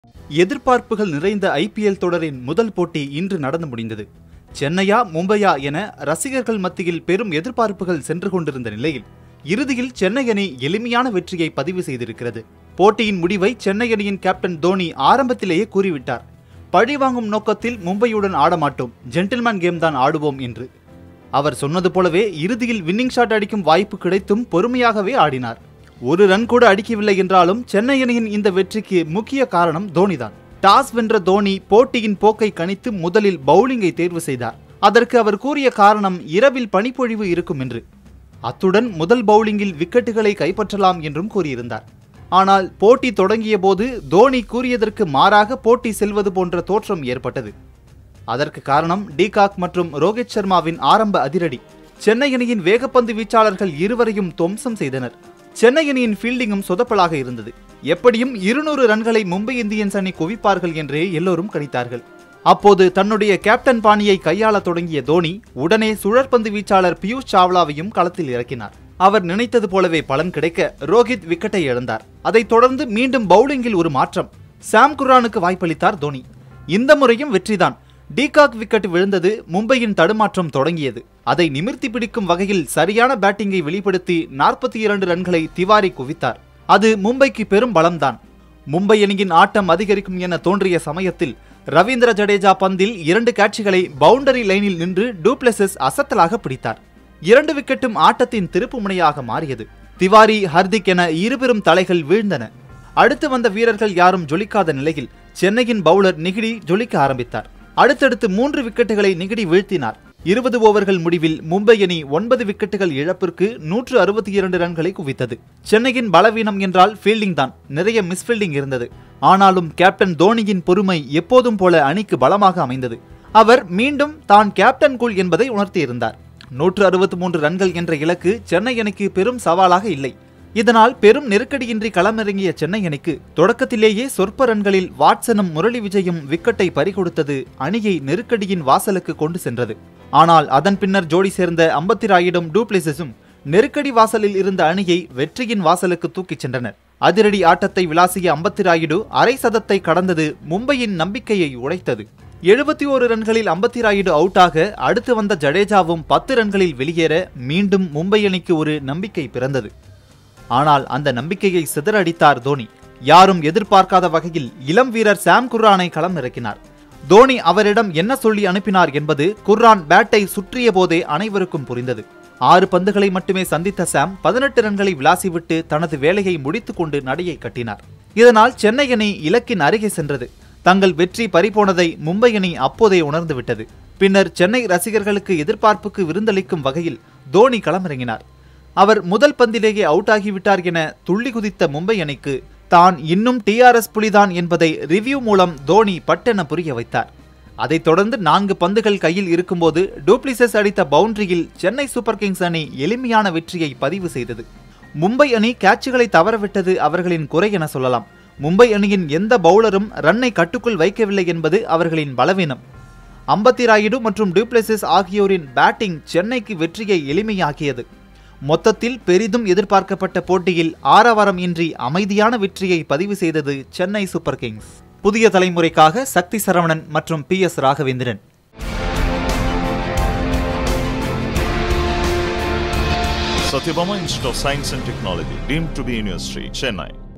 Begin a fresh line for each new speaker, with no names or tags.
எதிர்பார்ப்புகள் நிறைந்த ஐபிஎல் தொடரின் முதல் போட்டி இன்று நடந்து முடிந்தது சென்னையா மும்பையா என ரசிகர்கள் மத்தியில் பெரும் எதிர்பார்ப்புகள் சென்று கொண்டிருந்த நிலையில் இறுதியில் சென்னை அணி எளிமையான வெற்றியை பதிவு செய்திருக்கிறது போட்டியின் முடிவை சென்னை அணியின் கேப்டன் தோனி ஆரம்பத்திலேயே கூறிவிட்டார் பழிவாங்கும் நோக்கத்தில் மும்பையுடன் ஆடமாட்டோம் ஜென்டில்மேன் கேம் தான் ஆடுவோம் என்று அவர் சொன்னது போலவே இறுதியில் வின்னிங் ஷாட் அடிக்கும் வாய்ப்பு கிடைத்தும் பொறுமையாகவே ஆடினார் ஒரு ரன் கூட அடிக்கவில்லை என்றாலும் சென்னை அணியின் இந்த வெற்றிக்கு முக்கிய காரணம் தோனிதான் டாஸ் வென்ற தோனி போட்டியின் போக்கை கணித்து முதலில் பவுலிங்கை தேர்வு செய்தார் அதற்கு அவர் கூறிய காரணம் இரவில் பனிப்பொழிவு இருக்கும் என்று அத்துடன் முதல் பவுலிங்கில் விக்கெட்டுகளை கைப்பற்றலாம் என்றும் கூறியிருந்தார் ஆனால் போட்டி தொடங்கிய போது தோனி கூறியதற்கு மாறாக போட்டி செல்வது போன்ற தோற்றம் ஏற்பட்டது அதற்கு காரணம் டிகாக் மற்றும் ரோஹித் சர்மாவின் ஆரம்ப அதிரடி சென்னை அணியின் வேகப்பந்து வீச்சாளர்கள் இருவரையும் துவம்சம் செய்தனர் சென்னை அணியின் ஃபீல்டிங்கும் சொதப்பலாக இருந்தது எப்படியும் இருநூறு ரன்களை மும்பை இந்தியன்ஸ் அணி குவிப்பார்கள் என்றே எல்லோரும் கணித்தார்கள் அப்போது தன்னுடைய கேப்டன் பாணியை கையாளத் தொடங்கிய தோனி உடனே சுழற்பந்து வீச்சாளர் பியூஷ் சாவ்லாவையும் களத்தில் இறக்கினார் அவர் நினைத்தது போலவே பலன் கிடைக்க ரோஹித் விக்கெட்டை இழந்தார் அதைத் தொடர்ந்து மீண்டும் பவுலிங்கில் ஒரு மாற்றம் சாம் குர்ரானுக்கு வாய்ப்பளித்தார் தோனி இந்த முறையும் வெற்றிதான் டீகாக் விக்கெட் விழுந்தது மும்பையின் தடுமாற்றம் தொடங்கியது அதை நிமிர்த்தி பிடிக்கும் வகையில் சரியான பேட்டிங்கை வெளிப்படுத்தி நாற்பத்தி இரண்டு ரன்களை திவாரி குவித்தார் அது மும்பைக்கு பெரும் பலம்தான் மும்பை அணியின் ஆட்டம் அதிகரிக்கும் என தோன்றிய சமயத்தில் ரவீந்திர ஜடேஜா பந்தில் இரண்டு காட்சிகளை பவுண்டரி லைனில் நின்று டூப்ளெசஸ் அசத்தலாக பிடித்தார் இரண்டு விக்கெட்டும் ஆட்டத்தின் திருப்பு முனையாக மாறியது திவாரி ஹர்திக் என இருபெரும் தலைகள் வீழ்ந்தன அடுத்து வந்த வீரர்கள் யாரும் ஜொலிக்காத நிலையில் சென்னையின் பவுலர் நிகிடி ஜொலிக்க ஆரம்பித்தார் அடுத்தடுத்து மூன்று விக்கெட்டுகளை நிகிடி வீழ்த்தினார் இருபது ஓவர்கள் முடிவில் மும்பை அணி ஒன்பது விக்கெட்டுகள் இழப்பிற்கு நூற்று அறுபத்தி இரண்டு ரன்களை குவித்தது சென்னையின் பலவீனம் என்றால் ஃபீல்டிங் தான் நிறைய மிஸ்ஃபீல்டிங் இருந்தது ஆனாலும் கேப்டன் தோனியின் பொறுமை எப்போதும் போல அணிக்கு பலமாக அமைந்தது அவர் மீண்டும் தான் கேப்டன் கூல் என்பதை உணர்த்தியிருந்தார் நூற்று அறுபத்தி மூன்று ரன்கள் என்ற இலக்கு சென்னை அணிக்கு பெரும் சவாலாக இல்லை இதனால் பெரும் நெருக்கடியின்றி களமிறங்கிய சென்னை அணிக்கு தொடக்கத்திலேயே சொற்ப ரன்களில் வாட்சனும் முரளி விஜயும் விக்கெட்டை பறிகொடுத்தது அணியை நெருக்கடியின் வாசலுக்கு கொண்டு சென்றது ஆனால் அதன் பின்னர் ஜோடி சேர்ந்த அம்பத்தி ராயிடும் டூப்ளிசஸும் நெருக்கடி வாசலில் இருந்த அணியை வெற்றியின் வாசலுக்கு தூக்கிச் சென்றனர் அதிரடி ஆட்டத்தை விளாசிய அம்பத்தி ராயுடு அரை சதத்தை கடந்தது மும்பையின் நம்பிக்கையை உடைத்தது எழுபத்தி ஓரு ரன்களில் அம்பத்தி ராயுடு அவுட்டாக அடுத்து வந்த ஜடேஜாவும் பத்து ரன்களில் வெளியேற மீண்டும் மும்பை அணிக்கு ஒரு நம்பிக்கை பிறந்தது ஆனால் அந்த நம்பிக்கையை சிதறடித்தார் தோனி யாரும் எதிர்பார்க்காத வகையில் இளம் வீரர் சாம் குர்ரானை களம் இறக்கினார் தோனி அவரிடம் என்ன சொல்லி அனுப்பினார் என்பது குர்ரான் பேட்டை சுற்றிய போதே அனைவருக்கும் புரிந்தது ஆறு பந்துகளை மட்டுமே சந்தித்த சாம் பதினெட்டு ரன்களை விளாசிவிட்டு தனது வேலையை முடித்துக் கொண்டு நடையை கட்டினார் இதனால் சென்னை அணி இலக்கின் அருகே சென்றது தங்கள் வெற்றி பறிபோனதை மும்பை அணி அப்போதே உணர்ந்து விட்டது பின்னர் சென்னை ரசிகர்களுக்கு எதிர்பார்ப்புக்கு விருந்தளிக்கும் வகையில் தோனி களமிறங்கினார் அவர் முதல் பந்திலேயே அவுட் ஆகிவிட்டார் என துள்ளி குதித்த மும்பை அணிக்கு தான் இன்னும் டிஆர்எஸ் புலிதான் என்பதை ரிவ்யூ மூலம் தோனி பட்டென புரிய வைத்தார் அதைத் தொடர்ந்து நான்கு பந்துகள் கையில் இருக்கும்போது டூப்ளிசஸ் அடித்த பவுண்டரியில் சென்னை சூப்பர் கிங்ஸ் அணி எளிமையான வெற்றியை பதிவு செய்தது மும்பை அணி கேட்சுகளை தவறவிட்டது அவர்களின் குறை என சொல்லலாம் மும்பை அணியின் எந்த பவுலரும் ரன்னை கட்டுக்குள் வைக்கவில்லை என்பது அவர்களின் பலவீனம் அம்பத்தி ராயுடு மற்றும் டூப்ளெசிஸ் ஆகியோரின் பேட்டிங் சென்னைக்கு வெற்றியை எளிமையாக்கியது மொத்தத்தில் பெரிதும் எதிர்பார்க்கப்பட்ட போட்டியில் ஆரவாரம் இன்றி அமைதியான வெற்றியை பதிவு செய்தது சென்னை சூப்பர் கிங்ஸ் புதிய தலைமுறைக்காக சக்தி சரவணன் மற்றும் P S Raghavendran
Satyabama Institute of Science and Technology, deemed to be University, Chennai.